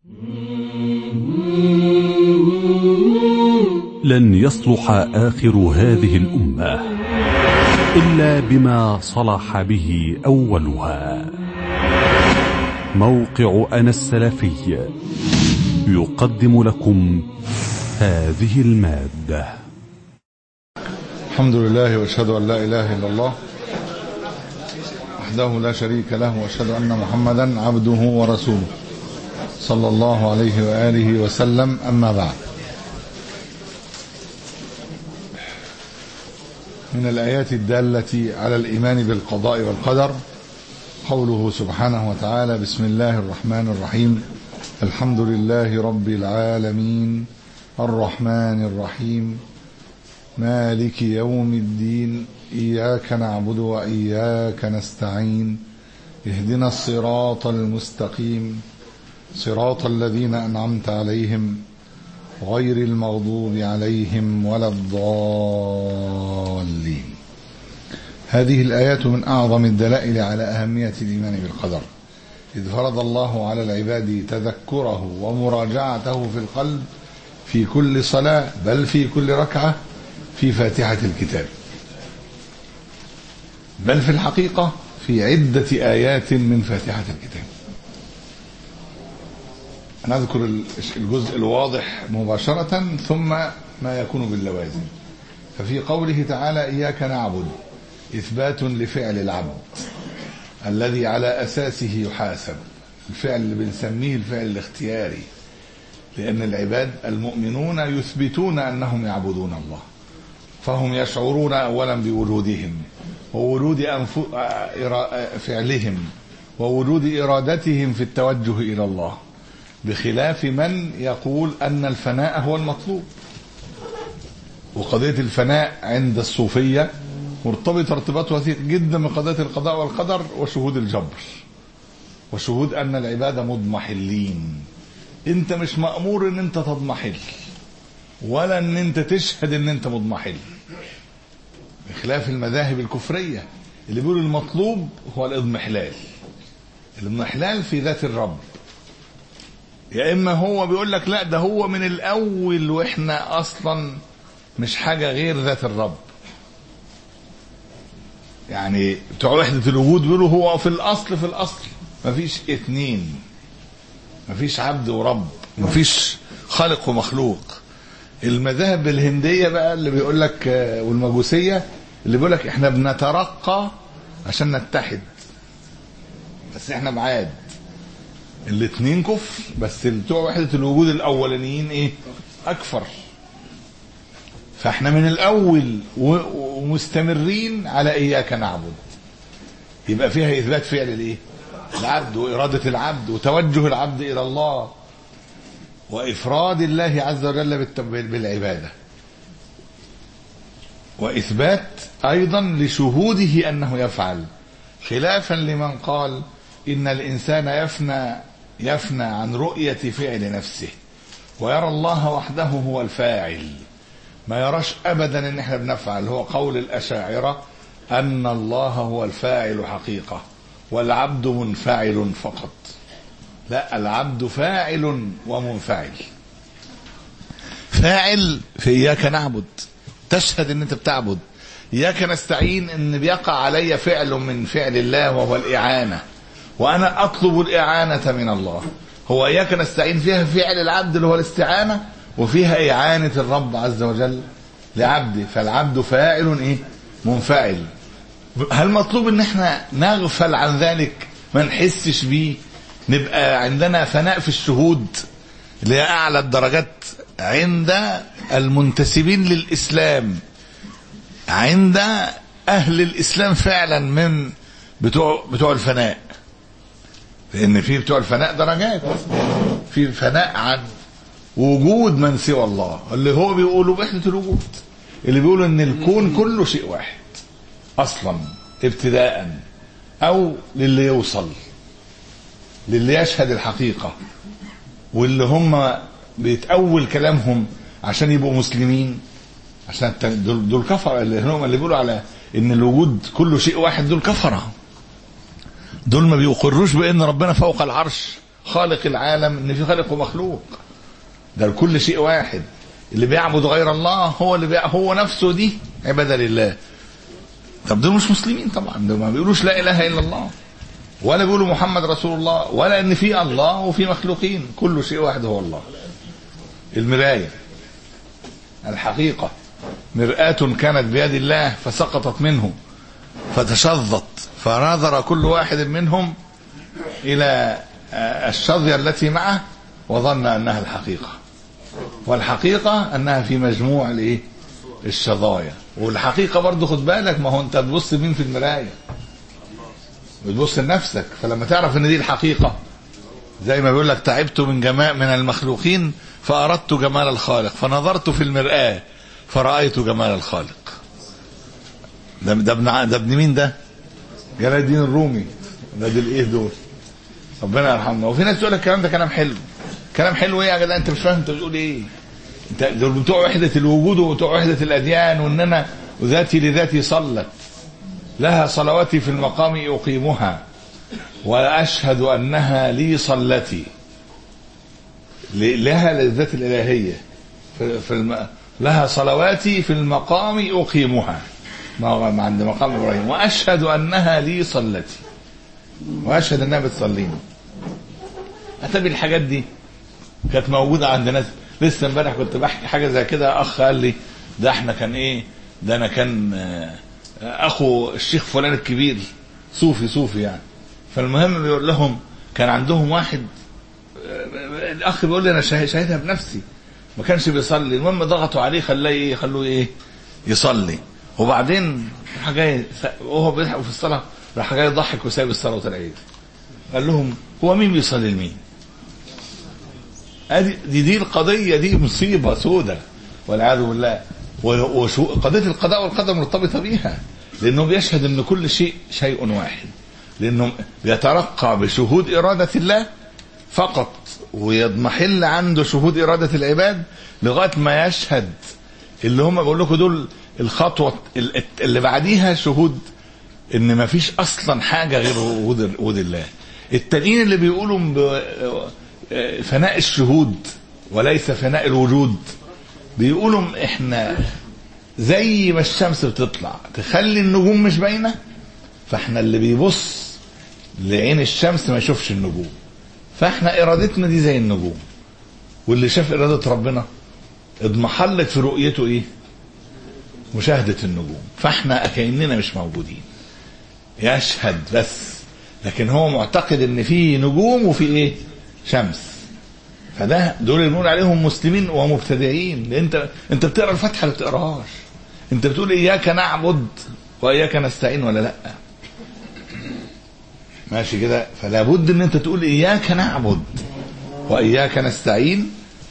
لن يصلح آخر هذه الأمة إلا بما صلح به أولها موقع أنا السلفي يقدم لكم هذه المادة الحمد لله واشهد ان لا اله الا الله وحده لا شريك له واشهد ان محمدا عبده ورسوله صلى الله عليه واله وسلم اما بعد من الايات الداله على الايمان بالقضاء والقدر قوله سبحانه وتعالى بسم الله الرحمن الرحيم الحمد لله رب العالمين الرحمن الرحيم مالك يوم الدين إياك نعبد وإياك نستعين اهدنا الصراط المستقيم صراط الذين أنعمت عليهم غير المغضوب عليهم ولا الضالين هذه الآيات من أعظم الدلائل على أهمية الإيمان بالقدر إذ فرض الله على العباد تذكره ومراجعته في القلب في كل صلاة بل في كل ركعة في فاتحة الكتاب بل في الحقيقة في عدة آيات من فاتحة الكتاب نذكر الجزء الواضح مباشرة ثم ما يكون باللوازم ففي قوله تعالى إياك نعبد إثبات لفعل العبد الذي على أساسه يحاسب الفعل اللي بنسميه الفعل الاختياري لأن العباد المؤمنون يثبتون أنهم يعبدون الله فهم يشعرون اولا بوجودهم ووجود أنف... فعلهم ووجود ارادتهم في التوجه الى الله بخلاف من يقول ان الفناء هو المطلوب وقضيه الفناء عند الصوفيه مرتبطه ارتباط وثيق جدا بقضيه القضاء والقدر وشهود الجبر وشهود ان العباد مضمحلين انت مش مامور ان انت تضمحل ولا ان انت تشهد ان انت مضمحل بخلاف المذاهب الكفريه اللي بيقولوا المطلوب هو الاضمحلال الاضمحلال في ذات الرب يا اما هو بيقول لك لا ده هو من الاول واحنا اصلا مش حاجه غير ذات الرب يعني بتوع وحده الوجود بيقولوا هو في الاصل في الاصل مفيش اتنين مفيش عبد ورب مفيش خالق ومخلوق المذاهب الهنديه بقى اللي بيقول لك والمجوسيه اللي بيقول لك احنا بنترقى عشان نتحد بس احنا بعاد الاثنين كفر بس بتوع وحده الوجود الاولانيين ايه اكفر فاحنا من الاول ومستمرين على اياك نعبد يبقى فيها اثبات فعل الايه العبد واراده العبد وتوجه العبد الى الله وإفراد الله عز وجل بالعبادة وإثبات أيضا لشهوده أنه يفعل خلافا لمن قال إن الإنسان يفنى يفنى عن رؤية فعل نفسه ويرى الله وحده هو الفاعل ما يراش أبدا إن احنا بنفعل هو قول الأشاعرة أن الله هو الفاعل حقيقة والعبد منفعل فقط لا العبد فاعل ومنفعل فاعل في اياك نعبد تشهد ان انت بتعبد اياك نستعين ان بيقع علي فعل من فعل الله وهو الاعانه وانا اطلب الاعانه من الله هو اياك نستعين فيها فعل العبد اللي هو الاستعانه وفيها اعانه الرب عز وجل لعبده فالعبد فاعل ايه منفعل هل مطلوب ان احنا نغفل عن ذلك ما نحسش بيه نبقى عندنا فناء في الشهود اللي هي اعلى الدرجات عند المنتسبين للاسلام عند اهل الاسلام فعلا من بتوع بتوع الفناء لان في بتوع الفناء درجات في فناء عن وجود من سوى الله اللي هو بيقولوا وحده الوجود اللي بيقولوا ان الكون كله شيء واحد اصلا ابتداء او للي يوصل للي يشهد الحقيقه واللي هم بيتأول كلامهم عشان يبقوا مسلمين عشان دول, دول كفر اللي هم اللي بيقولوا على ان الوجود كله شيء واحد دول كفره دول ما بيقروش بان ربنا فوق العرش خالق العالم ان في خالق ومخلوق ده كل شيء واحد اللي بيعبد غير الله هو اللي بيع... هو نفسه دي عباده لله طب دول مش مسلمين طبعا دول ما بيقولوش لا اله الا الله ولا بيقولوا محمد رسول الله ولا ان في الله وفي مخلوقين كل شيء واحد هو الله المرايه الحقيقه مرآة كانت بيد الله فسقطت منه فتشظت فنظر كل واحد منهم الى الشظيه التي معه وظن انها الحقيقه والحقيقه انها في مجموع الايه الشظايا والحقيقه برضه خد بالك ما هو انت بتبص مين في المرايه بتبص لنفسك فلما تعرف ان دي الحقيقه زي ما بيقول لك تعبت من جماع من المخلوقين فاردت جمال الخالق فنظرت في المراه فرايت جمال الخالق ده ده ابن ده ابن مين ده؟ جلال الدين الرومي ده دي الايه دول ربنا يرحمنا وفي ناس تقول لك الكلام ده كلام حلو كلام حلو ايه يا جدع انت مش فاهم انت بتقول ايه انت دول بتوع وحده الوجود وبتوع وحده الاديان وان انا ذاتي لذاتي صلت لها صلواتي في المقام اقيمها واشهد انها لي صلتي لها للذات الالهيه في في الم... لها صلواتي في المقام اقيمها ما عند مقام ابراهيم واشهد انها لي صلتي واشهد انها بتصليني اتبي الحاجات دي كانت موجوده عند ناس لسه امبارح كنت بحكي حاجه زي كده اخ قال لي ده احنا كان ايه ده انا كان اخو الشيخ فلان الكبير صوفي صوفي يعني فالمهم بيقول لهم كان عندهم واحد الاخ بيقول لي انا شاهدها بنفسي ما كانش بيصلي المهم ضغطوا عليه خلاه ايه خلوه ايه يصلي وبعدين راح جاي وهو بيضحك في الصلاه راح جاي يضحك وسايب الصلاه وطلع يجري قال لهم هو مين بيصلي لمين؟ ادي دي دي القضيه دي مصيبه سودة والعياذ بالله وقضيه القضاء والقدر مرتبطه بيها لانه بيشهد ان كل شيء شيء واحد لانه بيترقى بشهود اراده الله فقط ويضمحل عنده شهود اراده العباد لغايه ما يشهد اللي هم بقول لكم دول الخطوه اللي بعديها شهود ان ما فيش اصلا حاجه غير وجود وجود الله التانيين اللي بيقولوا فناء الشهود وليس فناء الوجود بيقولوا احنا زي ما الشمس بتطلع تخلي النجوم مش باينه فاحنا اللي بيبص لعين الشمس ما يشوفش النجوم فاحنا ارادتنا دي زي النجوم واللي شاف اراده ربنا اضمحلت في رؤيته ايه مشاهده النجوم فاحنا كاننا مش موجودين يشهد بس لكن هو معتقد ان في نجوم وفي ايه شمس فده دول اللي بنقول عليهم مسلمين ومبتدعين انت انت بتقرا الفاتحه اللي بتقراهاش انت بتقول اياك نعبد واياك نستعين ولا لا ماشي كده فلا بد ان انت تقول اياك نعبد واياك نستعين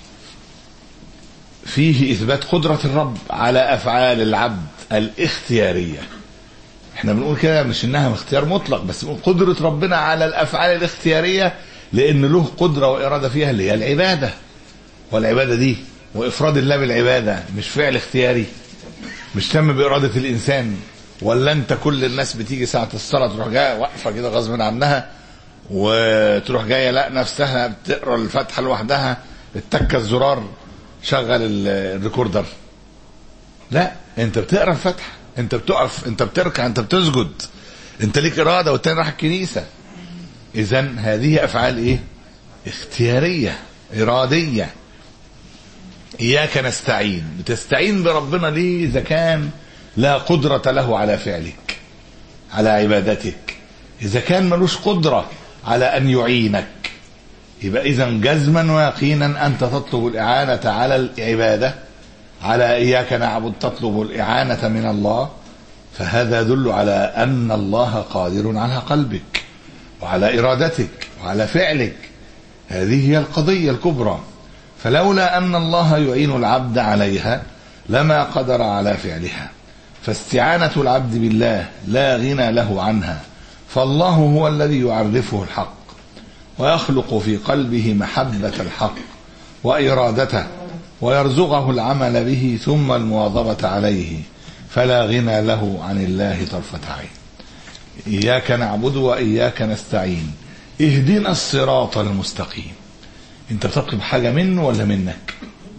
فيه اثبات قدره الرب على افعال العبد الاختياريه احنا بنقول كده مش انها اختيار مطلق بس بنقول قدره ربنا على الافعال الاختياريه لان له قدره واراده فيها اللي هي العباده والعباده دي وافراد الله بالعباده مش فعل اختياري مش تم باراده الانسان ولا انت كل الناس بتيجي ساعه الصلاه تروح جايه واقفه كده غصب عنها وتروح جايه لا نفسها بتقرا الفاتحه لوحدها بتتك الزرار شغل الريكوردر لا انت بتقرا الفاتحه انت بتقف انت بتركع انت بتسجد انت ليك اراده والتاني راح الكنيسه اذا هذه افعال ايه اختياريه اراديه اياك نستعين بتستعين بربنا ليه اذا كان لا قدره له على فعلك على عبادتك اذا كان ملوش قدره على ان يعينك يبقى اذا جزما ويقينا انت تطلب الاعانه على العباده على اياك نعبد تطلب الاعانه من الله فهذا يدل على ان الله قادر على قلبك وعلى ارادتك وعلى فعلك هذه هي القضيه الكبرى فلولا ان الله يعين العبد عليها لما قدر على فعلها فاستعانه العبد بالله لا غنى له عنها فالله هو الذي يعرفه الحق ويخلق في قلبه محبه الحق وارادته ويرزقه العمل به ثم المواظبه عليه فلا غنى له عن الله طرفه عين اياك نعبد واياك نستعين اهدنا الصراط المستقيم انت بتطلب حاجة منه ولا منك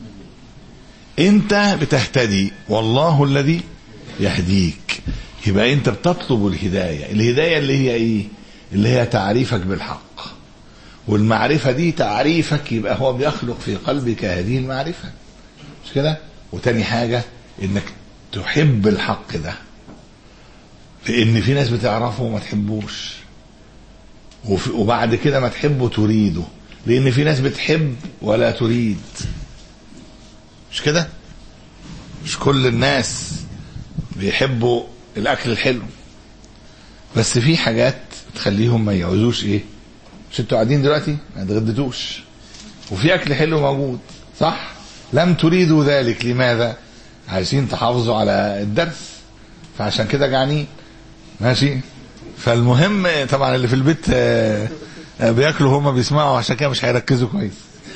انت بتهتدي والله الذي يهديك يبقى انت بتطلب الهداية الهداية اللي هي ايه اللي هي تعريفك بالحق والمعرفة دي تعريفك يبقى هو بيخلق في قلبك هذه المعرفة مش كده وتاني حاجة انك تحب الحق ده لان في ناس بتعرفه وما تحبوش وف- وبعد كده ما تحبه تريده لان في ناس بتحب ولا تريد مش كده مش كل الناس بيحبوا الاكل الحلو بس في حاجات تخليهم ما يعوزوش ايه مش انتوا قاعدين دلوقتي ما اتغديتوش وفي اكل حلو موجود صح لم تريدوا ذلك لماذا عايزين تحافظوا على الدرس فعشان كده جعانين ماشي فالمهم طبعا اللي في البيت آه، آه، بياكلوا هما بيسمعوا عشان كده مش هيركزوا كويس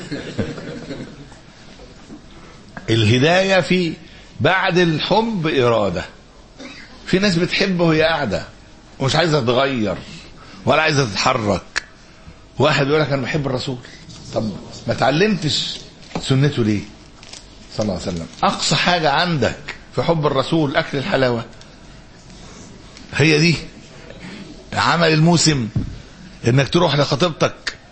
الهداية في بعد الحب إرادة في ناس بتحب وهي قاعدة ومش عايزة تتغير ولا عايزة تتحرك واحد يقول لك أنا بحب الرسول طب ما اتعلمتش سنته ليه صلى الله عليه وسلم أقصى حاجة عندك في حب الرسول أكل الحلاوة هي دي عمل الموسم انك تروح لخطيبتك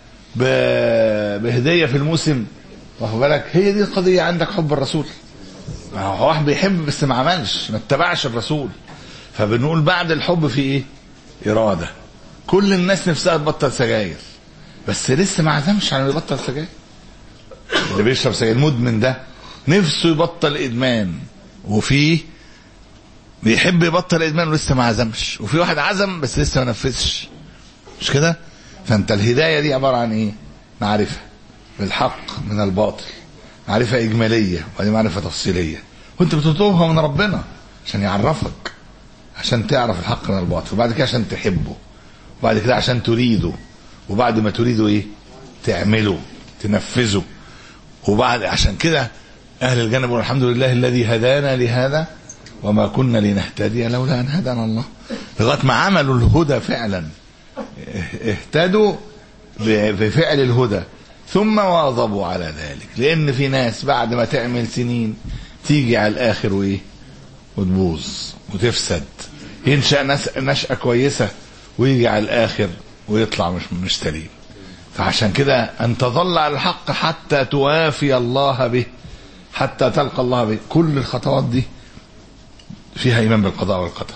ب- بهديه في الموسم واخد بالك هي دي القضيه عندك حب الرسول ما هو واحد بيحب بس ما عملش ما اتبعش الرسول فبنقول بعد الحب في ايه اراده كل الناس نفسها تبطل سجاير بس لسه ما عزمش على إنه يبطل سجاير اللي بيشرب سجاير المدمن ده نفسه يبطل ادمان وفيه بيحب يبطل ادمان ولسه ما عزمش وفي واحد عزم بس لسه ما نفذش مش كده فانت الهدايه دي عباره عن ايه معرفه بالحق من الباطل معرفه اجماليه وبعدين معرفه تفصيليه وانت بتطلبها من ربنا عشان يعرفك عشان تعرف الحق من الباطل وبعد كده عشان تحبه وبعد كده عشان تريده وبعد ما تريده ايه تعمله تنفذه وبعد عشان كده اهل الجنه بيقولوا الحمد لله الذي هدانا لهذا وما كنا لنهتدي لولا ان هدانا الله لغايه ما عملوا الهدى فعلا اهتدوا بفعل الهدى ثم واظبوا على ذلك لان في ناس بعد ما تعمل سنين تيجي على الاخر وايه وتبوظ وتفسد ينشا نس- نشاه كويسه ويجي على الاخر ويطلع مش مش سليم فعشان كده ان تظل على الحق حتى توافي الله به حتى تلقى الله به كل الخطوات دي فيها ايمان بالقضاء والقدر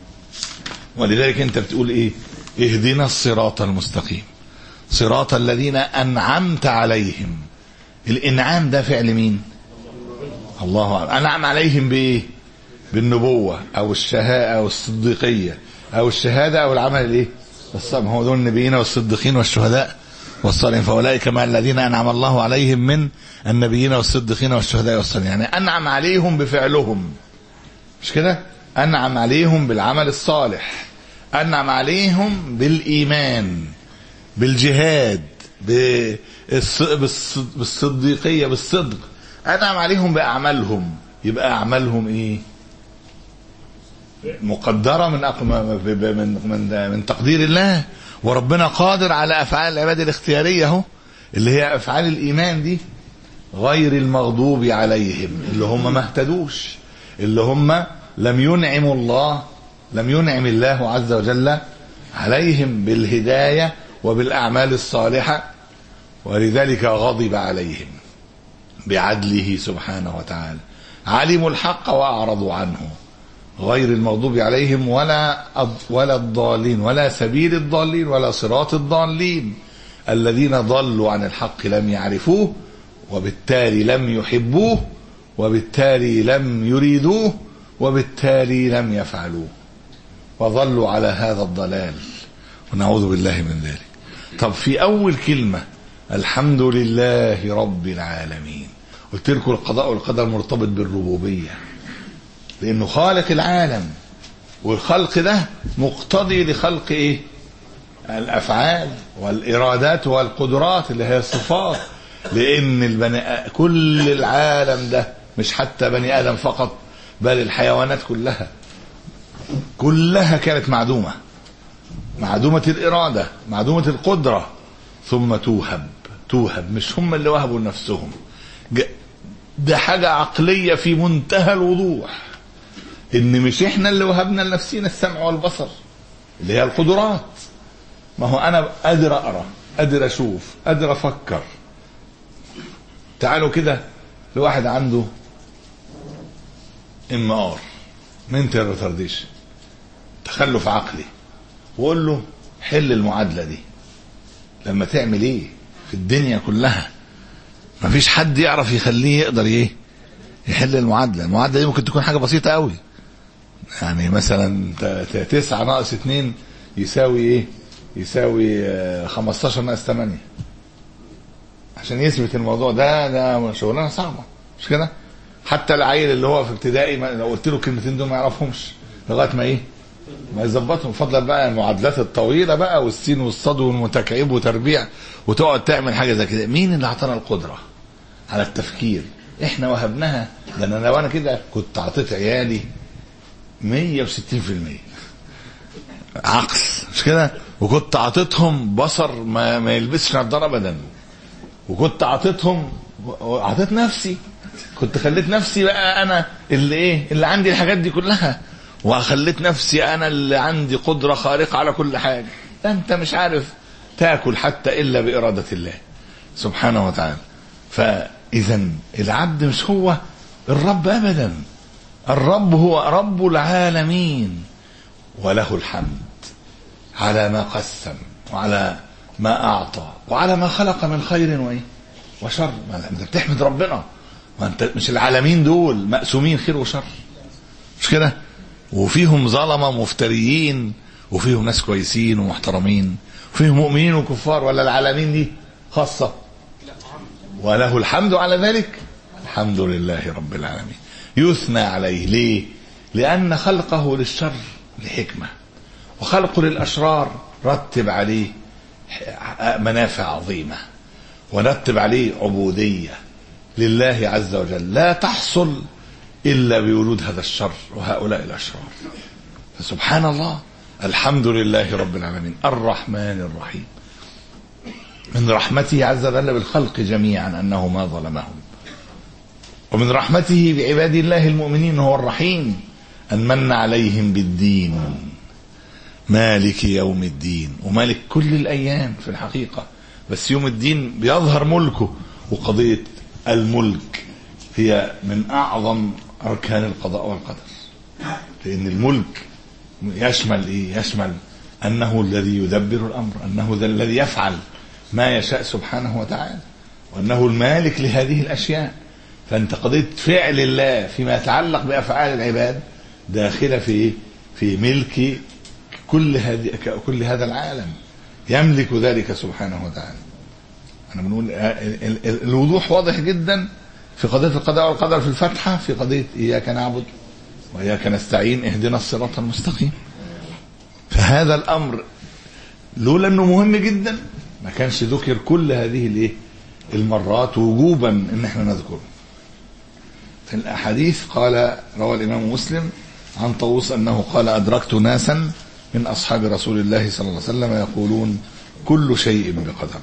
ولذلك انت بتقول ايه اهدنا الصراط المستقيم صراط الذين انعمت عليهم الانعام ده فعل مين الله أعلم انعم عليهم بايه بالنبوه او الشهاده او الصديقيه او الشهاده او العمل الايه الصالح هو دول النبيين والصديقين والشهداء والصالحين فاولئك مع الذين انعم الله عليهم من النبيين والصديقين والشهداء والصالحين يعني انعم عليهم بفعلهم مش كده انعم عليهم بالعمل الصالح انعم عليهم بالايمان بالجهاد بالص- بالص- بالصديقيه بالصدق انعم عليهم باعمالهم يبقى اعمالهم ايه مقدره من أق- من من من تقدير الله وربنا قادر على افعال العباد الاختياريه اهو اللي هي افعال الايمان دي غير المغضوب عليهم اللي هم ما اهتدوش اللي هم لم ينعم الله لم ينعم الله عز وجل عليهم بالهدايه وبالاعمال الصالحه ولذلك غضب عليهم بعدله سبحانه وتعالى علموا الحق واعرضوا عنه غير المغضوب عليهم ولا ولا الضالين ولا سبيل الضالين ولا صراط الضالين الذين ضلوا عن الحق لم يعرفوه وبالتالي لم يحبوه وبالتالي لم يريدوه وبالتالي لم يفعلوه وظلوا على هذا الضلال ونعوذ بالله من ذلك طب في أول كلمة الحمد لله رب العالمين قلت لكم القضاء والقدر مرتبط بالربوبية لأنه خالق العالم والخلق ده مقتضي لخلق إيه الأفعال والإرادات والقدرات اللي هي الصفات لأن البني كل العالم ده مش حتى بني آدم فقط بل الحيوانات كلها كلها كانت معدومة معدومة الإرادة معدومة القدرة ثم توهب توهب مش هم اللي وهبوا لنفسهم ج- ده حاجة عقلية في منتهى الوضوح إن مش إحنا اللي وهبنا لنفسنا السمع والبصر اللي هي القدرات ما هو أنا قادر أقرأ قادر أشوف قادر أفكر تعالوا كده لواحد عنده ام ار منتال ريتارديشن تخلف عقلي وقول له حل المعادله دي لما تعمل ايه في الدنيا كلها مفيش حد يعرف يخليه يقدر ايه يحل المعادله المعادله دي ممكن تكون حاجه بسيطه قوي يعني مثلا ت- ت- تسعة ناقص اتنين يساوي ايه يساوي آه، 15 ناقص 8 عشان يثبت الموضوع ده ده شغلانه صعبه مش كده حتى العيل اللي هو في ابتدائي ما- لو قلت له الكلمتين دول ما يعرفهمش لغايه ما ايه ما يظبطهم فضلا بقى المعادلات الطويله بقى والسين والصاد والمتكعب وتربيع وتقعد تعمل حاجه زي كده مين اللي اعطانا القدره على التفكير احنا وهبناها ده انا لو انا كده كنت اعطيت عيالي 160% عقل مش كده وكنت اعطيتهم بصر ما, ما يلبسش نضاره ابدا وكنت اعطيتهم اعطيت نفسي كنت خليت نفسي بقى انا اللي ايه اللي عندي الحاجات دي كلها وخليت نفسي انا اللي عندي قدره خارقه على كل حاجه ده انت مش عارف تاكل حتى الا باراده الله سبحانه وتعالى فاذا العبد مش هو الرب ابدا الرب هو رب العالمين وله الحمد على ما قسم وعلى ما اعطى وعلى ما خلق من خير وايه وشر ما انت بتحمد ربنا ما انت مش العالمين دول مقسومين خير وشر مش كده وفيهم ظلمه مفتريين وفيهم ناس كويسين ومحترمين وفيهم مؤمنين وكفار ولا العالمين دي خاصه وله الحمد على ذلك الحمد لله رب العالمين يثنى عليه ليه لأن خلقه للشر لحكمة وخلقه للأشرار رتب عليه منافع عظيمة ورتب عليه عبودية لله عز وجل لا تحصل إلا بوجود هذا الشر وهؤلاء الأشرار فسبحان الله الحمد لله رب العالمين الرحمن الرحيم من رحمته عز وجل بالخلق جميعا أنه ما ظلمهم ومن رحمته بعباد الله المؤمنين هو الرحيم أن من عليهم بالدين مالك يوم الدين ومالك كل الأيام في الحقيقة بس يوم الدين بيظهر ملكه وقضية الملك هي من أعظم أركان القضاء والقدر لأن الملك يشمل إيه؟ يشمل أنه الذي يدبر الأمر أنه ذا الذي يفعل ما يشاء سبحانه وتعالى وأنه المالك لهذه الأشياء فأنت قضية فعل الله فيما يتعلق بأفعال العباد داخلة في في ملك كل هذه كل هذا العالم يملك ذلك سبحانه وتعالى أنا بنقول الوضوح واضح جدا في قضية القضاء والقدر في الفاتحة في قضية إياك نعبد وإياك نستعين اهدنا الصراط المستقيم فهذا الأمر لولا أنه مهم جدا ما كانش ذكر كل هذه الايه المرات وجوبا ان احنا نذكره في الاحاديث قال روى الامام مسلم عن طاووس انه قال ادركت ناسا من اصحاب رسول الله صلى الله عليه وسلم يقولون كل شيء بقدر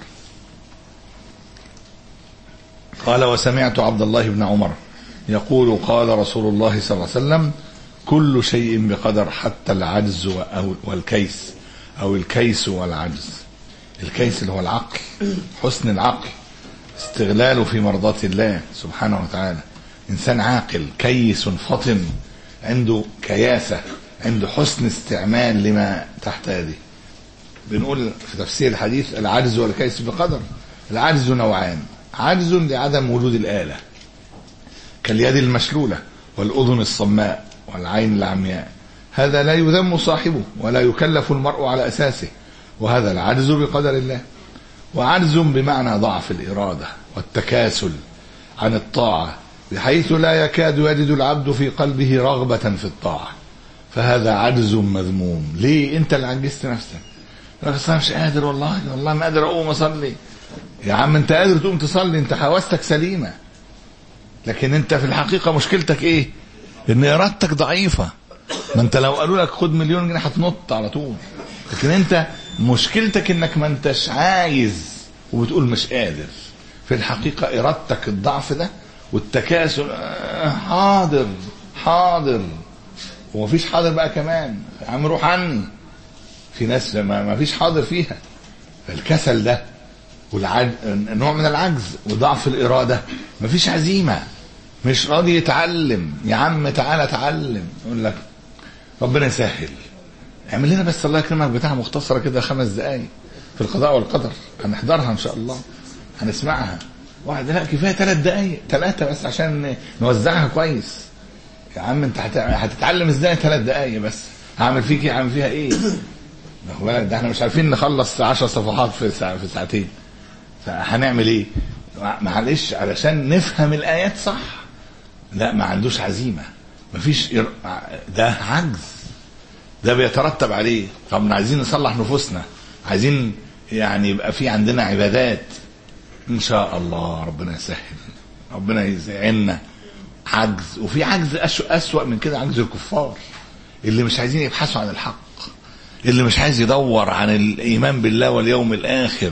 قال وسمعت عبد الله بن عمر يقول قال رسول الله صلى الله عليه وسلم كل شيء بقدر حتى العجز والكيس او الكيس والعجز الكيس اللي هو العقل حسن العقل استغلاله في مرضاة الله سبحانه وتعالى إنسان عاقل كيس فطن عنده كياسة عنده حسن استعمال لما تحت يده بنقول في تفسير الحديث العجز والكيس بقدر العجز نوعان عجز لعدم وجود الآلة كاليد المشلولة والأذن الصماء والعين العمياء هذا لا يذم صاحبه ولا يكلف المرء على أساسه وهذا العجز بقدر الله وعجز بمعنى ضعف الإرادة والتكاسل عن الطاعة بحيث لا يكاد يجد العبد في قلبه رغبة في الطاعة فهذا عجز مذموم ليه انت اللي عجزت نفسك بس انا مش قادر والله والله ما قادر اقوم اصلي يا عم انت قادر تقوم تصلي انت حواستك سليمة لكن انت في الحقيقة مشكلتك ايه ان ارادتك ضعيفة ما انت لو قالوا لك خد مليون جنيه هتنط على طول لكن انت مشكلتك انك ما انتش عايز وبتقول مش قادر في الحقيقة ارادتك الضعف ده والتكاسل آه، حاضر حاضر ومفيش حاضر بقى كمان يا عم روح عني في ناس ما ما فيش حاضر فيها الكسل ده والعج... نوع من العجز وضعف الإرادة مفيش عزيمة مش راضي يتعلم يا عم تعالى اتعلم يقول لك ربنا يسهل اعمل لنا بس الله يكرمك بتاع مختصرة كده خمس دقايق في القضاء والقدر هنحضرها ان شاء الله هنسمعها واحد لا كفايه ثلاث دقايق ثلاثة بس عشان نوزعها كويس يا عم انت هت- هتتعلم ازاي ثلاث دقايق بس هعمل فيك ايه هعمل فيها ايه واخد بالك ده احنا مش عارفين نخلص 10 صفحات في ساعة في ساعتين فهنعمل ايه معلش علشان نفهم الايات صح لا ما عندوش عزيمه مفيش إر- ده عجز ده بيترتب عليه طب عايزين نصلح نفوسنا عايزين يعني يبقى في عندنا عبادات ان شاء الله ربنا يسهل ربنا يعيننا عجز وفي عجز أسوأ, أسوأ من كده عجز الكفار اللي مش عايزين يبحثوا عن الحق اللي مش عايز يدور عن الإيمان بالله واليوم الآخر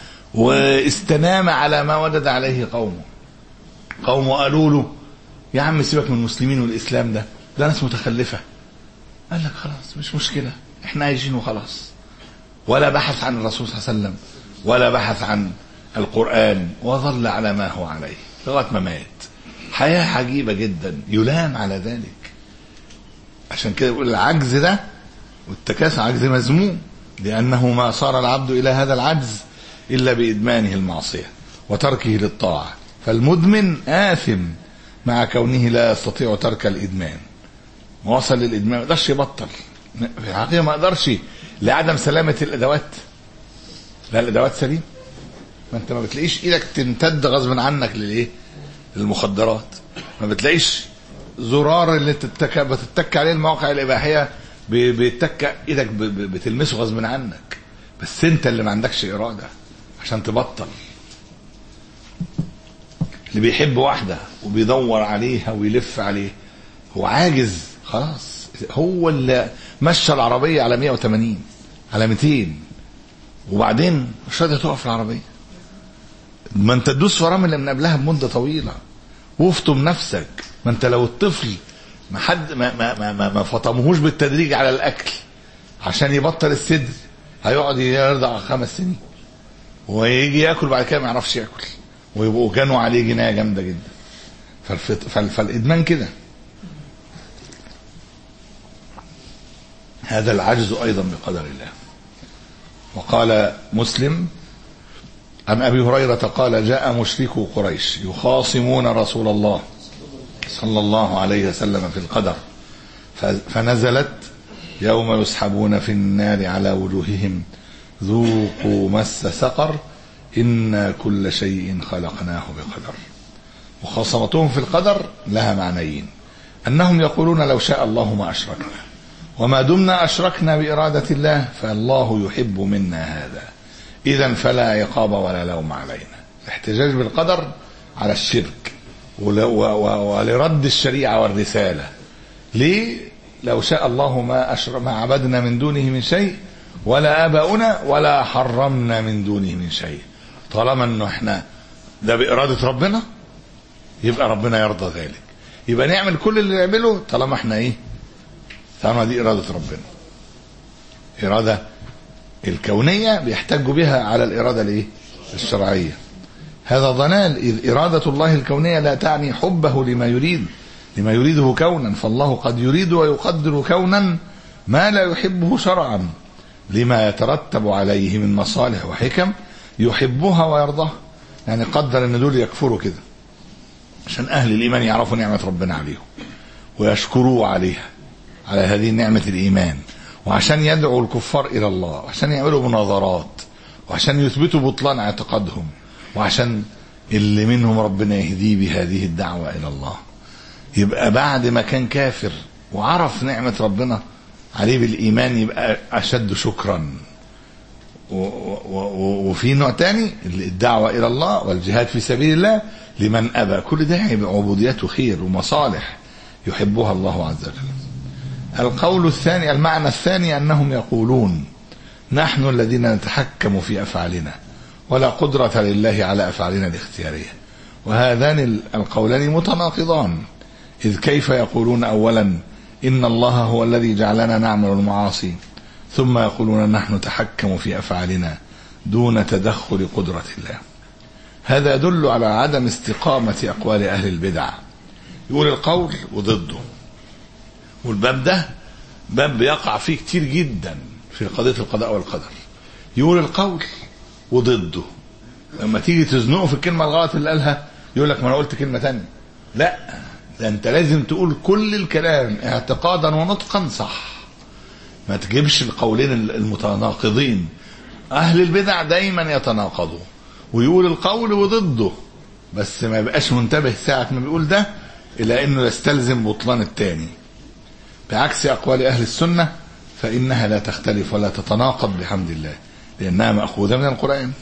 واستنام على ما وجد عليه قومه قومه قالوا له يا عم سيبك من المسلمين والإسلام ده ده ناس متخلفة قال لك خلاص مش مشكلة احنا عايشين وخلاص ولا بحث عن الرسول صلى الله عليه وسلم ولا بحث عن القرآن وظل على ما هو عليه لغاية ما مات حياة عجيبة جدا يلام على ذلك عشان كده يقول العجز ده والتكاسل عجز مذموم لأنه ما صار العبد إلى هذا العجز إلا بإدمانه المعصية وتركه للطاعة فالمدمن آثم مع كونه لا يستطيع ترك الإدمان وصل للإدمان ما يقدرش يبطل في الحقيقة ما يقدرش لعدم سلامة الأدوات لا الأدوات سليم ما أنت ما بتلاقيش إيدك تمتد غصب عنك للإيه للمخدرات ما بتلاقيش زرار اللي تتك بتتك عليه المواقع الإباحية ب- بيتك إيدك ب- ب- بتلمسه غصب عنك بس أنت اللي ما عندكش إرادة عشان تبطل اللي بيحب واحدة وبيدور عليها ويلف عليه هو عاجز خلاص هو اللي مشى العربية على 180 على 200 وبعدين مش راضية تقف العربية ما انت تدوس فرامل من قبلها بمدة طويلة وافطم نفسك ما انت لو الطفل ما حد ما ما ما, ما, ما فطمهوش بالتدريج على الاكل عشان يبطل الصدر هيقعد يرضع خمس سنين ويجي ياكل بعد كده ما يعرفش ياكل ويبقوا كانوا عليه جنايه جامده جدا فالفت... فال... فالادمان كده هذا العجز ايضا بقدر الله وقال مسلم عن ابي هريره قال جاء مشركو قريش يخاصمون رسول الله صلى الله عليه وسلم في القدر ف- فنزلت يوم يسحبون في النار على وجوههم ذوقوا مس سقر إنا كل شيء خلقناه بقدر مخاصمتهم في القدر لها معنيين أنهم يقولون لو شاء الله ما أشركنا وما دمنا أشركنا بإرادة الله فالله يحب منا هذا إذا فلا عقاب ولا لوم علينا الاحتجاج بالقدر على الشرك ول- و- و- ولرد الشريعة والرسالة ليه لو شاء الله ما أشر ما عبدنا من دونه من شيء ولا آباؤنا ولا حرمنا من دونه من شيء طالما انه احنا ده بإرادة ربنا يبقى ربنا يرضى ذلك يبقى نعمل كل اللي نعمله طالما احنا ايه طالما دي إرادة ربنا إرادة الكونية بيحتجوا بها على الإرادة الايه الشرعية هذا ضلال إذ إرادة الله الكونية لا تعني حبه لما يريد لما يريده كونا فالله قد يريد ويقدر كونا ما لا يحبه شرعا لما يترتب عليه من مصالح وحكم يحبها ويرضاها يعني قدر ان دول يكفروا كده عشان اهل الايمان يعرفوا نعمه ربنا عليهم ويشكروه عليها على هذه نعمه الايمان وعشان يدعوا الكفار الى الله وعشان يعملوا مناظرات وعشان يثبتوا بطلان اعتقادهم وعشان اللي منهم ربنا يهديه بهذه الدعوه الى الله يبقى بعد ما كان كافر وعرف نعمه ربنا عليه بالايمان يبقى اشد شكرا و- و- و- وفي نوع تاني الدعوة إلى الله والجهاد في سبيل الله لمن أبى كل ده يبقى عبوديته خير ومصالح يحبها الله عز وجل القول الثاني المعنى الثاني أنهم يقولون نحن الذين نتحكم في أفعالنا ولا قدرة لله على أفعالنا الاختيارية وهذان القولان متناقضان إذ كيف يقولون أولا إن الله هو الذي جعلنا نعمل المعاصي ثم يقولون نحن نتحكم في أفعالنا دون تدخل قدرة الله هذا يدل على عدم استقامة أقوال أهل البدع يقول القول وضده والباب ده باب بيقع فيه كتير جدا في قضية القضاء والقدر يقول القول وضده لما تيجي تزنقه في الكلمة الغلط اللي قالها يقول لك ما انا قلت كلمة تانية لا ده انت لازم تقول كل الكلام اعتقادا ونطقا صح ما تجيبش القولين المتناقضين اهل البدع دايما يتناقضوا ويقول القول وضده بس ما يبقاش منتبه ساعة ما بيقول ده الى انه يستلزم بطلان التاني بعكس اقوال اهل السنة فانها لا تختلف ولا تتناقض بحمد الله لانها مأخوذة من القرآن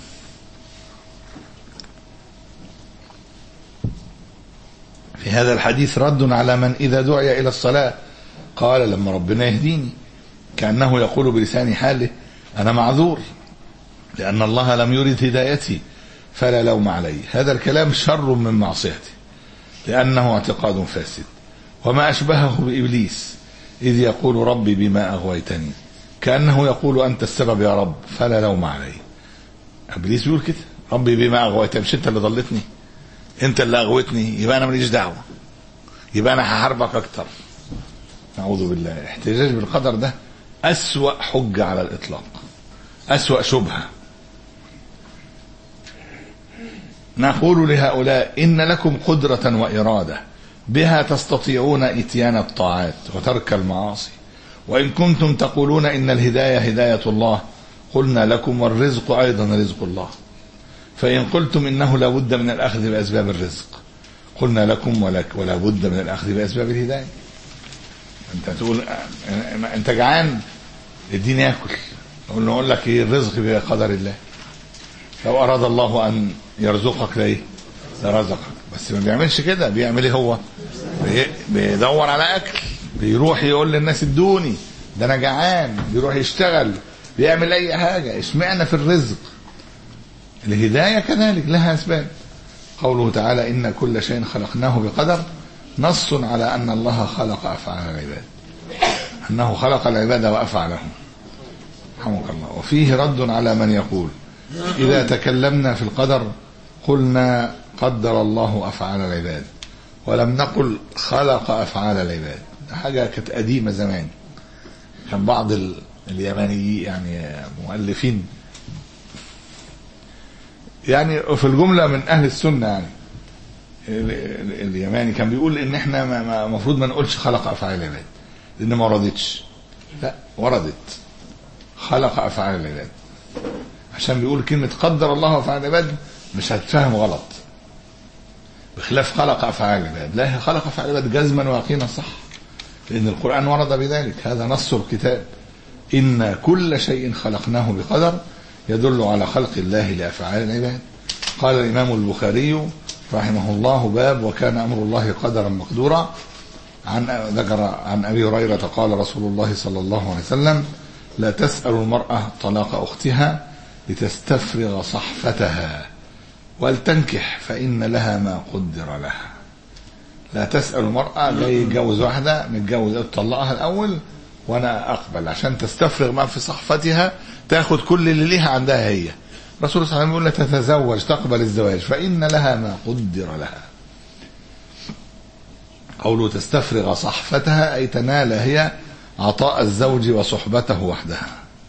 في هذا الحديث رد على من إذا دعي إلى الصلاة قال لما ربنا يهديني كأنه يقول بلسان حاله أنا معذور لأن الله لم يرد هدايتي فلا لوم علي هذا الكلام شر من معصيتي لأنه اعتقاد فاسد وما أشبهه بإبليس إذ يقول ربي بما أغويتني كأنه يقول أنت السبب يا رب فلا لوم علي إبليس يقول كده ربي بما أغويتني مش أنت اللي ضلتني أنت اللي أغويتني يبقى أنا ماليش دعوة يبقى أنا هحاربك أكتر نعوذ بالله احتجاج بالقدر ده أسوأ حجة على الإطلاق أسوأ شبهة نقول لهؤلاء إن لكم قدرة وإرادة بها تستطيعون إتيان الطاعات وترك المعاصي وإن كنتم تقولون إن الهداية هداية الله قلنا لكم والرزق أيضا رزق الله فإن قلتم إنه لا بد من الأخذ بأسباب الرزق قلنا لكم ولك ولا بد من الأخذ بأسباب الهداية أنت تقول أنت جعان اديني آكل نقول نقول لك إيه الرزق بقدر الله لو أراد الله أن يرزقك ليه لرزقك بس ما بيعملش كده بيعمل ايه هو بيدور على اكل بيروح يقول للناس ادوني ده انا جعان بيروح يشتغل بيعمل اي حاجه اشمعنى في الرزق الهدايه كذلك لها اسباب قوله تعالى ان كل شيء خلقناه بقدر نص على ان الله خلق افعال العباد انه خلق العباد وافعلهم رحمك الله وفيه رد على من يقول اذا تكلمنا في القدر قلنا قدر الله افعال العباد ولم نقل خلق افعال العباد حاجه كانت قديمه زمان كان بعض اليمانيين يعني مؤلفين يعني في الجمله من اهل السنه يعني اليماني كان بيقول ان احنا المفروض ما نقولش خلق افعال العباد لان ما وردتش لا وردت خلق افعال العباد عشان بيقول كلمه قدر الله افعال العباد مش هتفهم غلط بخلاف خلق افعال العباد لا هي خلق افعال العباد جزما ويقينا صح لان القران ورد بذلك هذا نص الكتاب ان كل شيء خلقناه بقدر يدل على خلق الله لافعال العباد قال الامام البخاري رحمه الله باب وكان امر الله قدرا مقدورا عن ذكر عن ابي هريره قال رسول الله صلى الله عليه وسلم لا تسال المراه طلاق اختها لتستفرغ صحفتها ولتنكح فإن لها ما قدر لها لا تسأل المرأة جاي يتجوز واحدة متجوز تطلقها الأول وأنا أقبل عشان تستفرغ ما في صحفتها تاخد كل اللي ليها عندها هي الرسول صلى الله عليه وسلم يقول لها تتزوج تقبل الزواج فإن لها ما قدر لها قوله تستفرغ صحفتها أي تنال هي عطاء الزوج وصحبته وحدها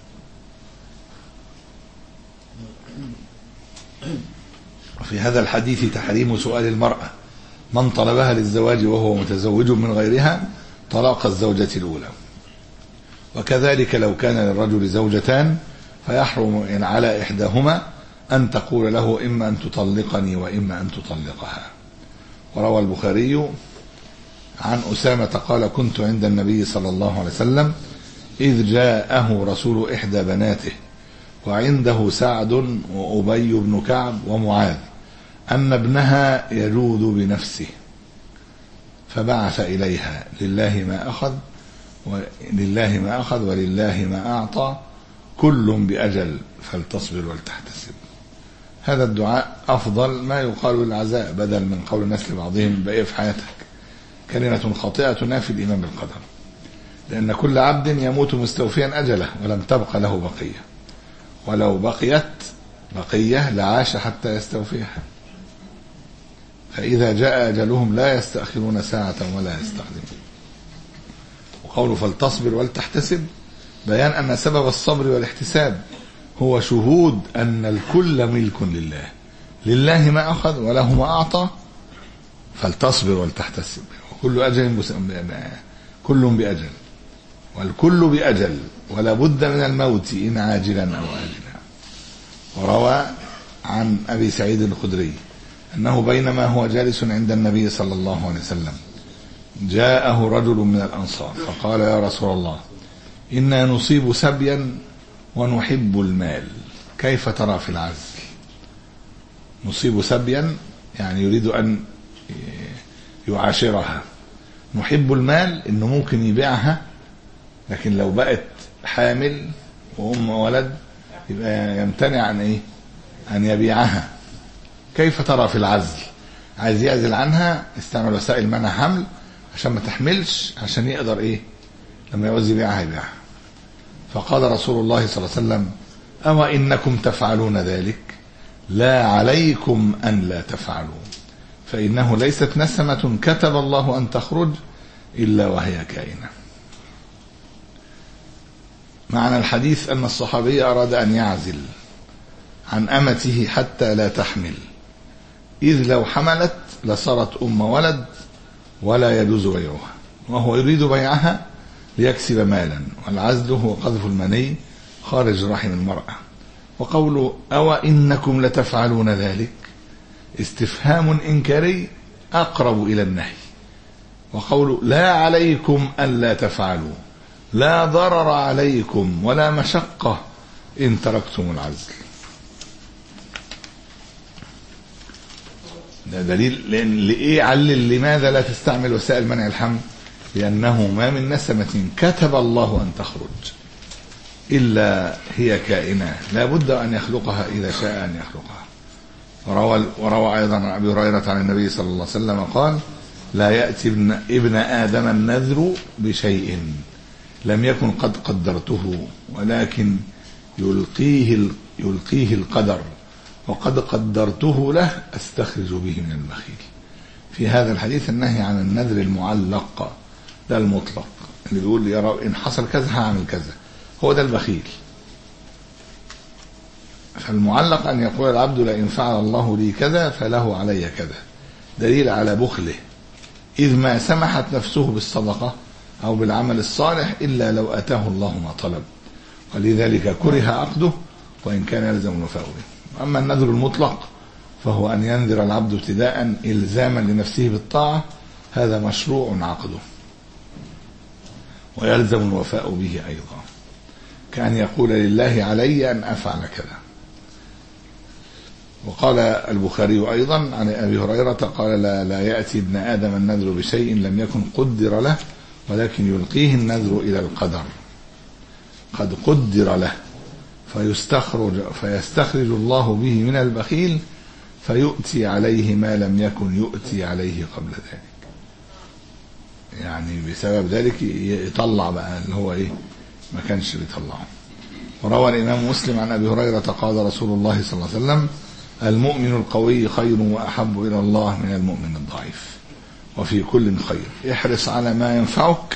وفي هذا الحديث تحريم سؤال المرأة من طلبها للزواج وهو متزوج من غيرها طلاق الزوجة الأولى وكذلك لو كان للرجل زوجتان فيحرم إن على إحداهما أن تقول له إما أن تطلقني وإما أن تطلقها وروى البخاري عن أسامة قال كنت عند النبي صلى الله عليه وسلم إذ جاءه رسول إحدى بناته وعنده سعد وأبي بن كعب ومعاذ أن ابنها يجود بنفسه فبعث إليها لله ما أخذ ولله ما أخذ ولله ما أعطى كل بأجل فلتصبر ولتحتسب هذا الدعاء أفضل ما يقال للعزاء بدل من قول الناس لبعضهم بقية في حياتك كلمة خاطئة تنافي الإيمان بالقدر لأن كل عبد يموت مستوفيا أجله ولم تبق له بقية ولو بقيت بقية لعاش حتى يستوفيها فإذا جاء أجلهم لا يستأخرون ساعة ولا يستقدمون وقوله فلتصبر ولتحتسب بيان أن سبب الصبر والاحتساب هو شهود أن الكل ملك لله لله ما أخذ وله ما أعطى فلتصبر ولتحتسب وكل أجل كل بأجل والكل بأجل ولا بد من الموت إن عاجلا أو آجلا وروى عن أبي سعيد الخدري أنه بينما هو جالس عند النبي صلى الله عليه وسلم جاءه رجل من الأنصار فقال يا رسول الله إنا نصيب سبيا ونحب المال كيف ترى في العزل نصيب سبيا يعني يريد أن يعاشرها نحب المال انه ممكن يبيعها لكن لو بقت حامل وام ولد يبقى يمتنع عن ايه ان يبيعها كيف ترى في العزل عايز يعزل عنها استعمل وسائل منع حمل عشان ما تحملش عشان يقدر ايه لما يعوز يبيعها يبيعها فقال رسول الله صلى الله عليه وسلم أما إنكم تفعلون ذلك لا عليكم أن لا تفعلوا فإنه ليست نسمة كتب الله أن تخرج إلا وهي كائنة معنى الحديث أن الصحابي أراد أن يعزل عن أمته حتى لا تحمل إذ لو حملت لصارت أم ولد ولا يجوز بيعها وهو يريد بيعها ليكسب مالا والعزل هو قذف المني خارج رحم المرأة وقوله أو إنكم لتفعلون ذلك استفهام إنكاري أقرب إلى النهي وقوله لا عليكم ألا تفعلوا لا ضرر عليكم ولا مشقة إن تركتم العزل ده دليل لأن لإيه علل لماذا لا تستعمل وسائل منع الحمل لأنه ما من نسمة كتب الله أن تخرج إلا هي كائنة لا بد أن يخلقها إذا شاء أن يخلقها وروى, وروى أيضا عن أبي هريرة عن النبي صلى الله عليه وسلم قال لا يأتي ابن, ابن آدم النذر بشيء لم يكن قد قدرته ولكن يلقيه يلقيه القدر وقد قدرته له استخرج به من البخيل في هذا الحديث النهي عن النذر المعلق ده المطلق اللي بيقول يا رب ان حصل كذا هعمل كذا هو ده البخيل فالمعلق ان يقول العبد لئن فعل الله لي كذا فله علي كذا دليل على بخله اذ ما سمحت نفسه بالصدقه او بالعمل الصالح الا لو اتاه الله ما طلب ولذلك كره عقده وان كان يلزم الوفاء به اما النذر المطلق فهو ان ينذر العبد ابتداء الزاما لنفسه بالطاعه هذا مشروع عقده ويلزم الوفاء به ايضا كان يقول لله علي ان افعل كذا وقال البخاري ايضا عن ابي هريره قال لا, لا ياتي ابن ادم النذر بشيء لم يكن قدر له ولكن يلقيه النذر الى القدر قد قدر له فيستخرج فيستخرج الله به من البخيل فيؤتي عليه ما لم يكن يؤتي عليه قبل ذلك يعني بسبب ذلك يطلع بقى اللي هو ايه ما كانش بيطلعه وروى الامام مسلم عن ابي هريره قال رسول الله صلى الله عليه وسلم المؤمن القوي خير واحب الى الله من المؤمن الضعيف وفي كل خير احرص على ما ينفعك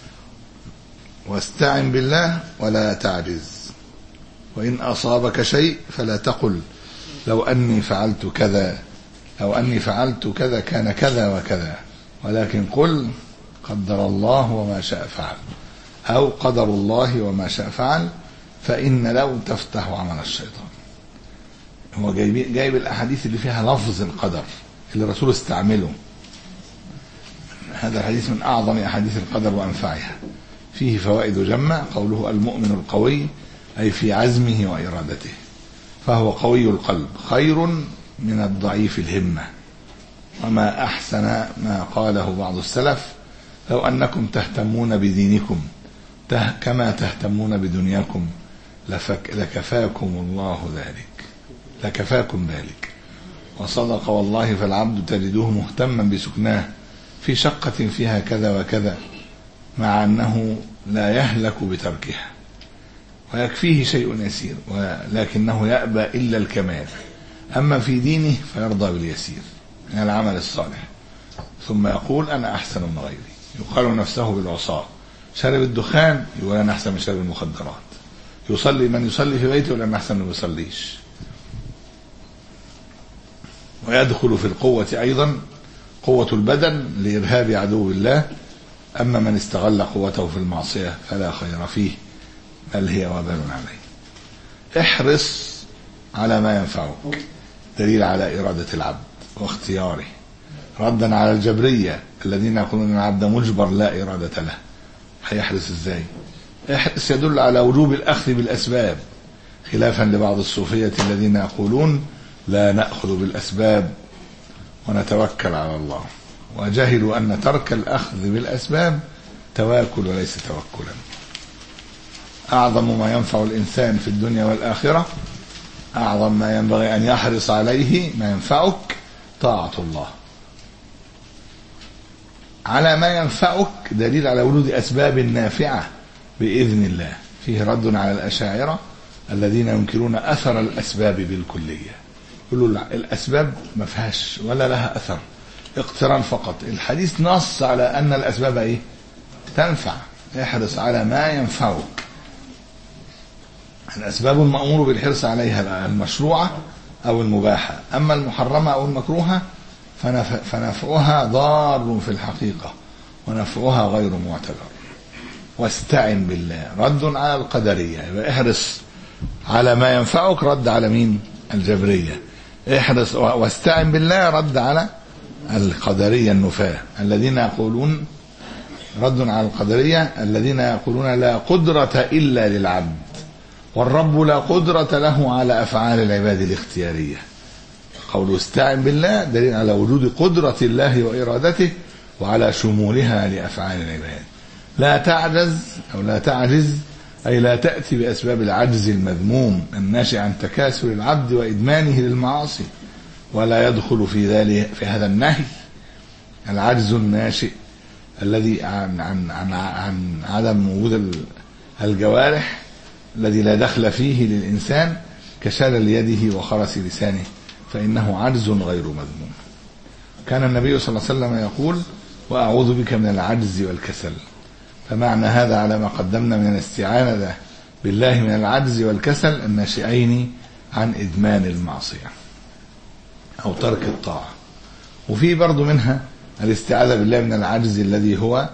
واستعن بالله ولا تعجز وان اصابك شيء فلا تقل لو اني فعلت كذا او اني فعلت كذا كان كذا وكذا ولكن قل قدر الله وما شاء فعل أو قدر الله وما شاء فعل فإن لو تفتح عمل الشيطان هو جايب, جايب الأحاديث اللي فيها لفظ القدر اللي الرسول استعمله هذا الحديث من أعظم أحاديث القدر وأنفعها فيه فوائد جمع قوله المؤمن القوي أي في عزمه وإرادته فهو قوي القلب خير من الضعيف الهمة وما أحسن ما قاله بعض السلف لو أنكم تهتمون بدينكم ته كما تهتمون بدنياكم لفك لكفاكم الله ذلك لكفاكم ذلك وصدق والله فالعبد تجده مهتما بسكناه في شقة فيها كذا وكذا مع أنه لا يهلك بتركها ويكفيه شيء يسير ولكنه يأبى إلا الكمال أما في دينه فيرضى باليسير من العمل الصالح ثم يقول أنا أحسن من غيري يقال نفسه بالعصاة شرب الدخان يقول أنا أحسن من شرب المخدرات يصلي من يصلي في بيته يقول أنا أحسن من ما يصليش ويدخل في القوة أيضا قوة البدن لإرهاب عدو الله أما من استغل قوته في المعصية فلا خير فيه بل هي وبال عليه احرص على ما ينفعك دليل على إرادة العبد واختياره ردا على الجبرية الذين يقولون أن العبد مجبر لا إرادة له هيحرص ازاي احرص يدل على وجوب الأخذ بالأسباب خلافا لبعض الصوفية الذين يقولون لا نأخذ بالأسباب ونتوكل على الله وجهلوا أن ترك الأخذ بالأسباب تواكل وليس توكلا أعظم ما ينفع الإنسان في الدنيا والآخرة أعظم ما ينبغي أن يحرص عليه ما ينفعك طاعة الله على ما ينفعك دليل على وجود أسباب نافعة بإذن الله فيه رد على الأشاعرة الذين ينكرون أثر الأسباب بالكلية يقولوا الأسباب ما فيهاش ولا لها أثر اقتران فقط الحديث نص على أن الأسباب إيه تنفع احرص على ما ينفعك الأسباب المأمور بالحرص عليها المشروعة أو المباحة أما المحرمة أو المكروهة فنف... فنفعها ضار في الحقيقة ونفعها غير معتبر واستعن بالله رد على القدرية يبقى احرص على ما ينفعك رد على مين الجبرية احرص واستعن بالله رد على القدرية النفاة الذين يقولون رد على القدرية الذين يقولون لا قدرة إلا للعبد والرب لا قدرة له على أفعال العباد الاختيارية قول استعن بالله دليل على وجود قدرة الله وإرادته وعلى شمولها لأفعال العباد لا تعجز أو لا تعجز أي لا تأتي بأسباب العجز المذموم الناشئ عن تكاسل العبد وإدمانه للمعاصي ولا يدخل في ذلك في هذا النهي العجز الناشئ الذي عن عن عن, عن عدم وجود الجوارح الذي لا دخل فيه للإنسان كشلل يده وخرس لسانه فإنه عجز غير مذموم كان النبي صلى الله عليه وسلم يقول وأعوذ بك من العجز والكسل فمعنى هذا على ما قدمنا من الاستعانة بالله من العجز والكسل الناشئين عن إدمان المعصية أو ترك الطاعة وفي برضو منها الاستعاذة بالله من العجز الذي هو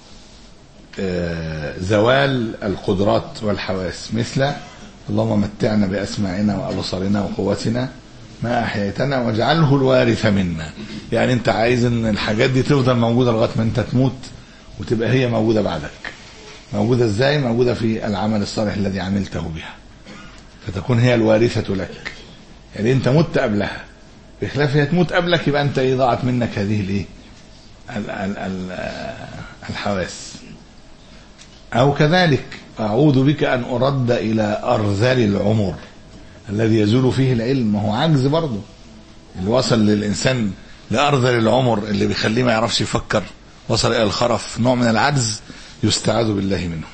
زوال القدرات والحواس مثل اللهم متعنا بأسماعنا وأبصارنا وقوتنا ما أحييتنا واجعله الوارث منا يعني أنت عايز أن الحاجات دي تفضل موجودة لغاية ما أنت تموت وتبقى هي موجودة بعدك موجودة ازاي موجودة في العمل الصالح الذي عملته بها فتكون هي الوارثة لك يعني انت مت قبلها بخلاف هي تموت قبلك يبقى انت ايه ضاعت منك هذه الايه ال- ال- ال- الحواس او كذلك اعوذ بك ان ارد الى ارذل العمر الذي يزول فيه العلم وهو عجز برضه اللي وصل للانسان لارذل العمر اللي بيخليه ما يعرفش يفكر وصل الى الخرف نوع من العجز يستعاذ بالله منه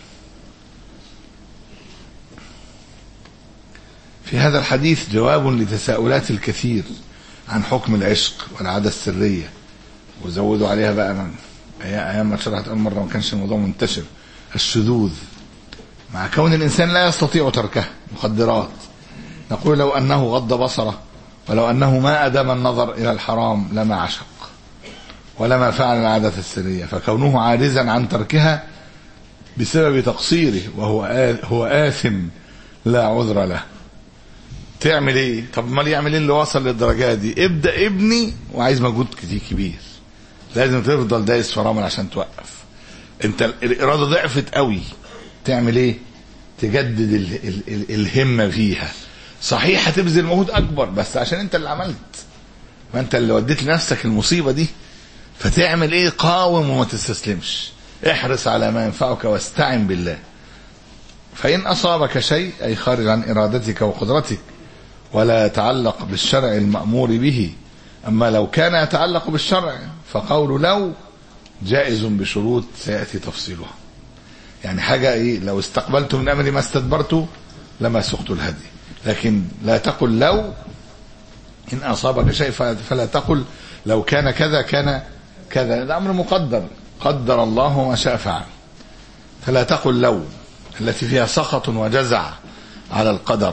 في هذا الحديث جواب لتساؤلات الكثير عن حكم العشق والعادة السرية وزودوا عليها بقى من أيام ما شرحت أول مرة ما كانش الموضوع منتشر الشذوذ مع كون الإنسان لا يستطيع تركه مخدرات نقول لو أنه غض بصره ولو أنه ما أدام النظر إلى الحرام لما عشق ولما فعل العادة السرية فكونه عاجزا عن تركها بسبب تقصيره وهو آ... هو آثم لا عذر له تعمل ايه طب امال يعمل ايه اللي وصل للدرجه دي ابدا ابني وعايز مجهود كتير كبير لازم تفضل دايس فرامل عشان توقف انت الاراده ضعفت قوي تعمل ايه تجدد ال... ال... ال... الهمه فيها صحيح هتبذل مجهود اكبر بس عشان انت اللي عملت ما انت اللي وديت لنفسك المصيبه دي فتعمل ايه قاوم وما تستسلمش احرص على ما ينفعك واستعن بالله فإن أصابك شيء أي خارج عن إرادتك وقدرتك ولا يتعلق بالشرع المأمور به أما لو كان يتعلق بالشرع فقول لو جائز بشروط سيأتي تفصيلها يعني حاجة إيه لو استقبلت من أمري ما استدبرت لما سقت الهدي لكن لا تقل لو إن أصابك شيء فلا تقل لو كان كذا كان كذا الأمر مقدر قدر الله ما شاء فعل فلا تقل لو التي فيها سخط وجزع على القدر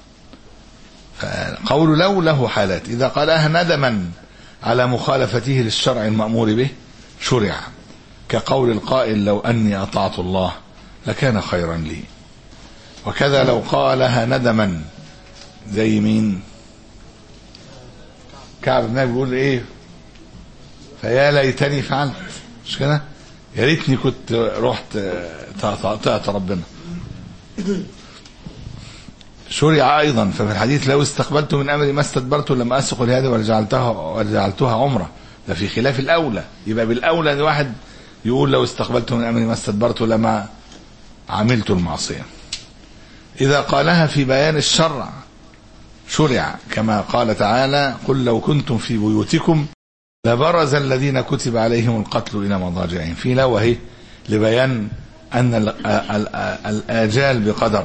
قول لو له حالات إذا قالها ندما على مخالفته للشرع المأمور به شرع كقول القائل لو أني أطعت الله لكان خيرا لي وكذا لو قالها ندما زي مين كعب بن مالك بيقول ايه فيا ليتني فعلت مش كده يا ريتني كنت رحت طاعت ربنا شرع ايضا ففي الحديث لو استقبلت من امري ما استدبرت لما اسق لهذا ولجعلتها ولجعلتها عمره ده في خلاف الاولى يبقى بالاولى ان واحد يقول لو استقبلت من امري ما استدبرت لما عملت المعصيه اذا قالها في بيان الشرع شرع كما قال تعالى قل لو كنتم في بيوتكم لبرز الذين كتب عليهم القتل الى مضاجعهم في لو اهي لبيان ان الاجال بقدر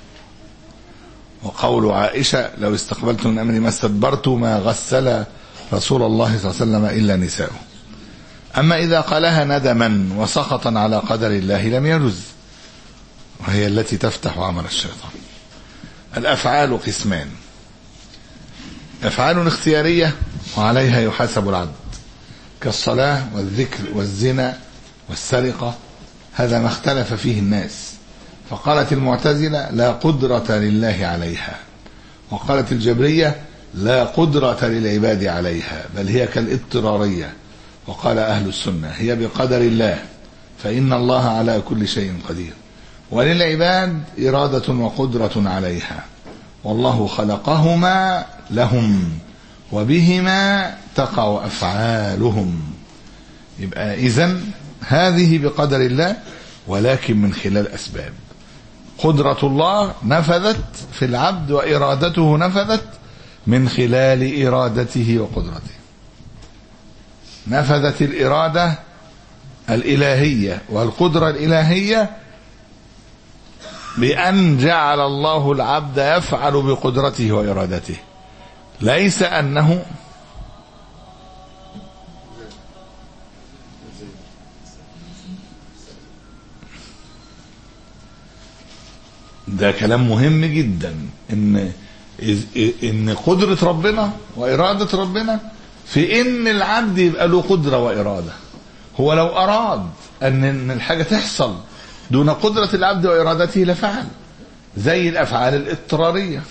وقول عائشه لو استقبلت من امري ما استدبرت ما غسل رسول الله صلى الله عليه وسلم الا نساؤه اما اذا قالها ندما وسخطا على قدر الله لم يجز وهي التي تفتح عمل الشيطان الافعال قسمان افعال اختياريه وعليها يحاسب العبد كالصلاه والذكر والزنا والسرقه هذا ما اختلف فيه الناس فقالت المعتزله لا قدره لله عليها وقالت الجبريه لا قدره للعباد عليها بل هي كالاضطراريه وقال اهل السنه هي بقدر الله فان الله على كل شيء قدير وللعباد اراده وقدره عليها والله خلقهما لهم وبهما تقع افعالهم يبقى اذا هذه بقدر الله ولكن من خلال اسباب قدره الله نفذت في العبد وارادته نفذت من خلال ارادته وقدرته نفذت الاراده الالهيه والقدره الالهيه بأن جعل الله العبد يفعل بقدرته وإرادته ليس أنه ده كلام مهم جدا ان ان قدرة ربنا وإرادة ربنا في ان العبد يبقى له قدرة وإرادة هو لو أراد ان ان الحاجة تحصل دون قدرة العبد وإرادته لفعل زي الأفعال الاضطرارية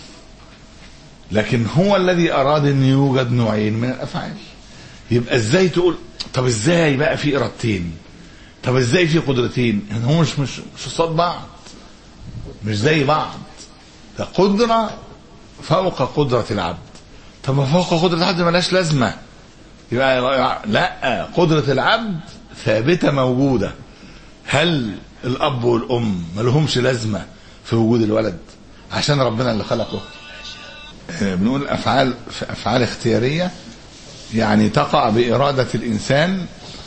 لكن هو الذي أراد أن يوجد نوعين من الأفعال يبقى إزاي تقول طب إزاي بقى في إرادتين طب إزاي في قدرتين يعني هو مش مش مش قصاد بعض مش زي بعض ده قدرة فوق قدرة العبد طب ما فوق قدرة العبد ملاش لازمة يبقى لا قدرة العبد ثابتة موجودة هل الاب والام ما لهمش لازمه في وجود الولد عشان ربنا اللي خلقه بنقول افعال افعال اختياريه يعني تقع باراده الانسان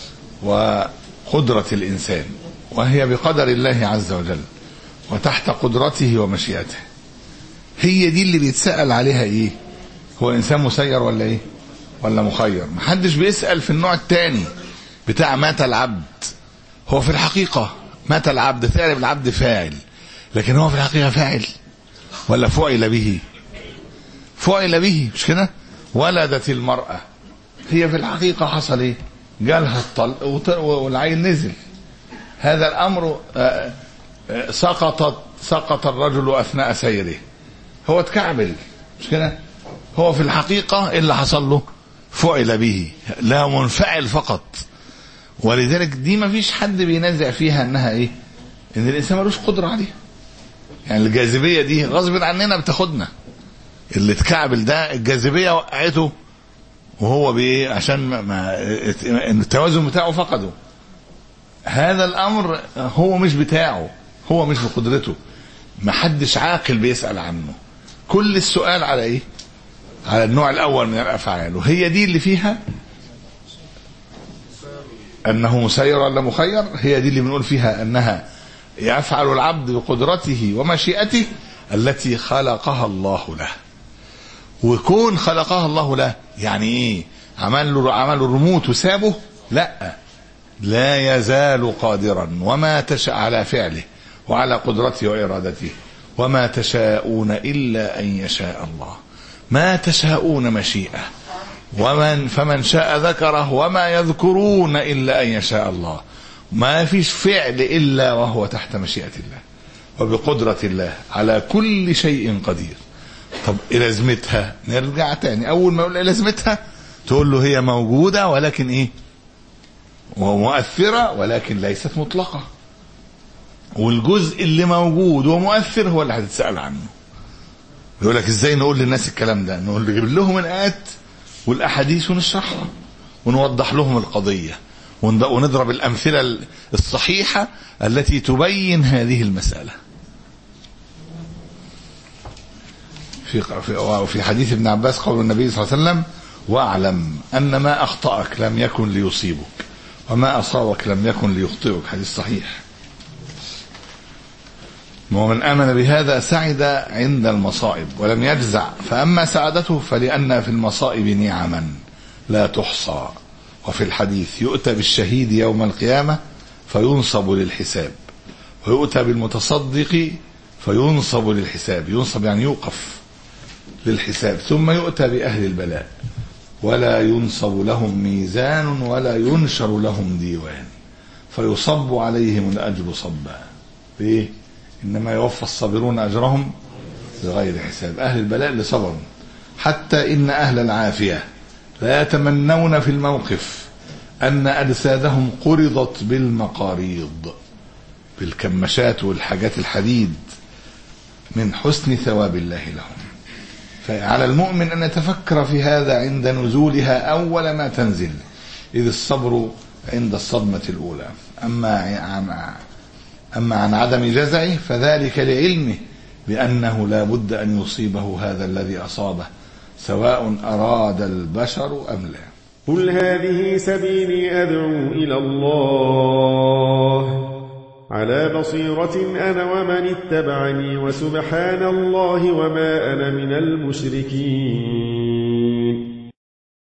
وقدره الانسان وهي بقدر الله عز وجل وتحت قدرته ومشيئته هي دي اللي بيتسال عليها ايه هو الانسان مسير ولا ايه ولا مخير محدش بيسال في النوع الثاني بتاع مات العبد هو في الحقيقه مات العبد ثالب العبد فاعل لكن هو في الحقيقة فاعل ولا فعل به فعل به مش كده ولدت المرأة هي في الحقيقة حصل ايه جالها الطلق والعين نزل هذا الأمر سقطت سقط الرجل أثناء سيره هو اتكعبل مش كده هو في الحقيقة إيه اللي حصل له فعل به لا منفعل فقط ولذلك دي ما فيش حد بينازع فيها انها ايه ان الانسان ملوش قدره عليها يعني الجاذبيه دي غصب عننا بتاخدنا اللي اتكعبل ده الجاذبيه وقعته وهو بايه عشان ما, ما التوازن بتاعه فقده هذا الامر هو مش بتاعه هو مش بقدرته محدش عاقل بيسأل عنه كل السؤال على ايه على النوع الاول من الافعال وهي دي اللي فيها انه مسير ولا مخير هي دي اللي بنقول فيها انها يفعل العبد بقدرته ومشيئته التي خلقها الله له وكون خلقها الله له يعني ايه عمل له عمل الرموت وسابه لا لا يزال قادرا وما تشاء على فعله وعلى قدرته وارادته وما تشاءون الا ان يشاء الله ما تشاءون مشيئه ومن فمن شاء ذكره وما يذكرون الا ان يشاء الله ما فيش فعل الا وهو تحت مشيئه الله وبقدره الله على كل شيء قدير طب ايه لازمتها نرجع تاني اول ما يقول ايه لازمتها تقول له هي موجوده ولكن ايه ومؤثره ولكن ليست مطلقه والجزء اللي موجود ومؤثر هو اللي هتتسال عنه يقول لك ازاي نقول للناس الكلام ده نقول نجيب لهم الايات والاحاديث ونشرحها ونوضح لهم القضيه ونضرب الامثله الصحيحه التي تبين هذه المساله في في حديث ابن عباس قول النبي صلى الله عليه وسلم واعلم ان ما اخطاك لم يكن ليصيبك وما اصابك لم يكن ليخطئك حديث صحيح ومن امن بهذا سعد عند المصائب ولم يجزع فاما سعادته فلان في المصائب نعما لا تحصى وفي الحديث يؤتى بالشهيد يوم القيامه فينصب للحساب ويؤتى بالمتصدق فينصب للحساب ينصب يعني يوقف للحساب ثم يؤتى بأهل البلاء ولا ينصب لهم ميزان ولا ينشر لهم ديوان فيصب عليهم الأجر صبا ليه؟ إنما يوفى الصابرون أجرهم بغير حساب أهل البلاء اللي صبروا حتى إن أهل العافية لا يتمنون في الموقف أن أجسادهم قرضت بالمقاريض بالكمشات والحاجات الحديد من حسن ثواب الله لهم فعلى المؤمن أن يتفكر في هذا عند نزولها أول ما تنزل إذ الصبر عند الصدمة الأولى أما أما عن عدم جزعه فذلك لعلمه بأنه لا بد أن يصيبه هذا الذي أصابه سواء أراد البشر أم لا قل هذه سبيلي أدعو إلى الله على بصيرة أنا ومن اتبعني وسبحان الله وما أنا من المشركين